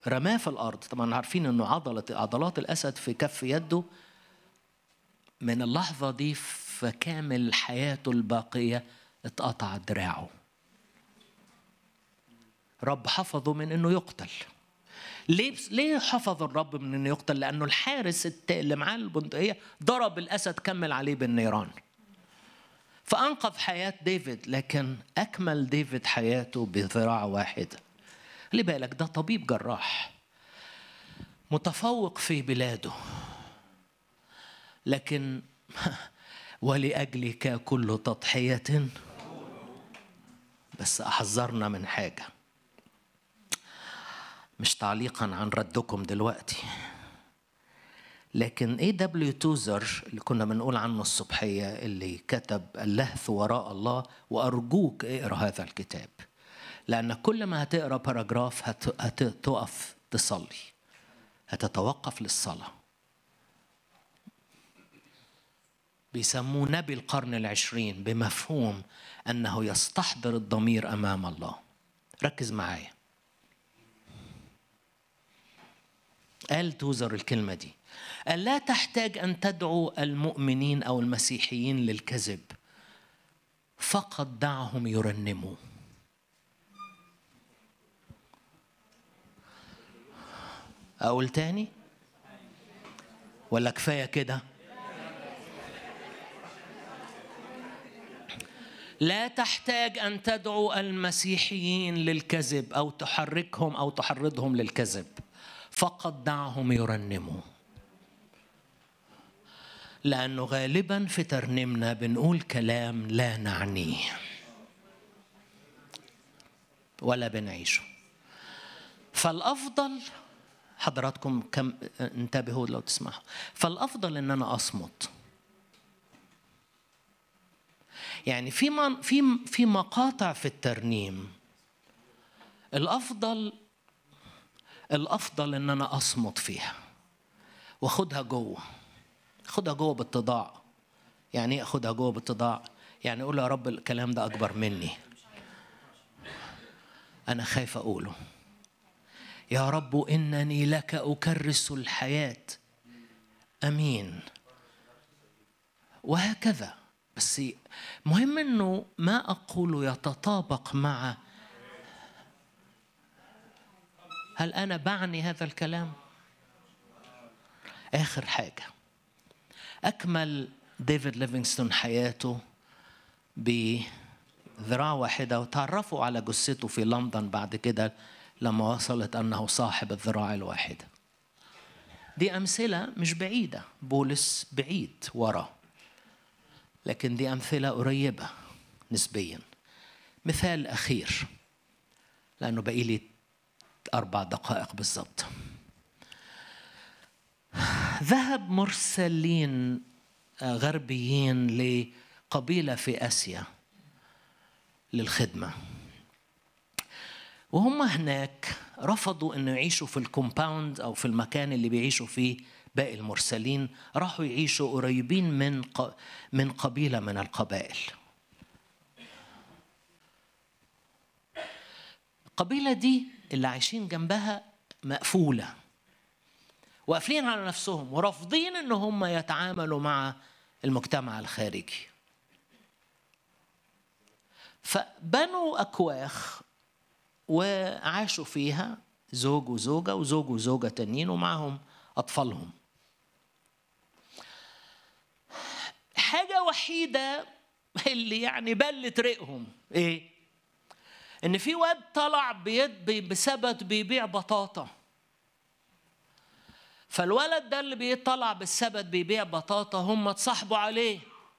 رماه في الارض طبعا عارفين انه عضله عضلات الاسد في كف يده من اللحظه دي في كامل حياته الباقيه اتقطع دراعه رب حفظه من انه يقتل ليه ليه حفظ الرب من انه يقتل لانه الحارس اللي معاه البندقيه ضرب الاسد كمل عليه بالنيران فانقذ حياه ديفيد لكن اكمل ديفيد حياته بذراع واحده خلي بالك ده طبيب جراح متفوق في بلاده لكن ولأجلك كل تضحية بس أحذرنا من حاجة مش تعليقا عن ردكم دلوقتي لكن اي دبليو توزر اللي كنا بنقول عنه الصبحيه اللي كتب اللهث وراء الله وارجوك اقرا هذا الكتاب لان كل ما هتقرا باراجراف هتقف تصلي هتتوقف للصلاه بيسموه نبي القرن العشرين بمفهوم انه يستحضر الضمير امام الله ركز معايا قال توزر الكلمة دي قال لا تحتاج أن تدعو المؤمنين أو المسيحيين للكذب فقط دعهم يرنموا أقول تاني ولا كفاية كده لا تحتاج أن تدعو المسيحيين للكذب أو تحركهم أو تحرضهم للكذب فقط دعهم يرنموا لأنه غالبا في ترنيمنا بنقول كلام لا نعنيه ولا بنعيشه فالأفضل حضراتكم كم انتبهوا لو تسمحوا فالأفضل إن أنا أصمت يعني في من في في مقاطع في الترنيم الافضل الافضل ان انا اصمت فيها واخدها جوه خدها جوه باتضاع يعني ايه اخدها جوه باتضاع يعني اقول يا رب الكلام ده اكبر مني انا خايف اقوله يا رب انني لك اكرس الحياه امين وهكذا بس مهم انه ما اقوله يتطابق مع هل انا بعني هذا الكلام اخر حاجه اكمل ديفيد ليفينغستون حياته بذراع واحده وتعرفوا على جثته في لندن بعد كده لما وصلت انه صاحب الذراع الواحده دي امثله مش بعيده بولس بعيد وراه لكن دي أمثلة قريبة نسبيا مثال أخير لأنه بقي لي أربع دقائق بالضبط ذهب مرسلين غربيين لقبيلة في آسيا للخدمة وهم هناك رفضوا انه يعيشوا في الكومباوند او في المكان اللي بيعيشوا فيه باقي المرسلين راحوا يعيشوا قريبين من من قبيله من القبائل القبيله دي اللي عايشين جنبها مقفوله وقافلين على نفسهم ورافضين ان هم يتعاملوا مع المجتمع الخارجي فبنوا اكواخ وعاشوا فيها زوج وزوجة وزوج وزوجة تانيين ومعهم أطفالهم حاجة وحيدة اللي يعني بلت ريقهم إيه؟ إن في واد طلع بيد بسبت بيبيع بطاطا فالولد ده اللي بيطلع بالسبت بيبيع بطاطا هم اتصاحبوا عليه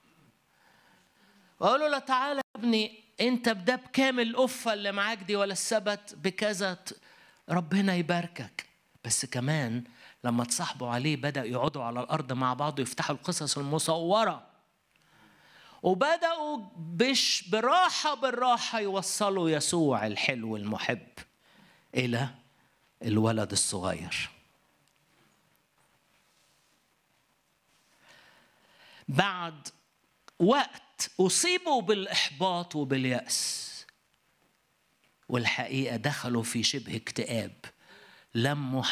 وقالوا له تعالى يا ابني انت بده بكامل القفه اللي معاك دي ولا السبت بكذا ربنا يباركك بس كمان لما تصاحبوا عليه بدا يقعدوا على الارض مع بعض ويفتحوا القصص المصوره وبداوا بش براحه بالراحه يوصلوا يسوع الحلو المحب الى الولد الصغير بعد وقت أصيبوا بالإحباط وباليأس والحقيقة دخلوا في شبه اكتئاب لم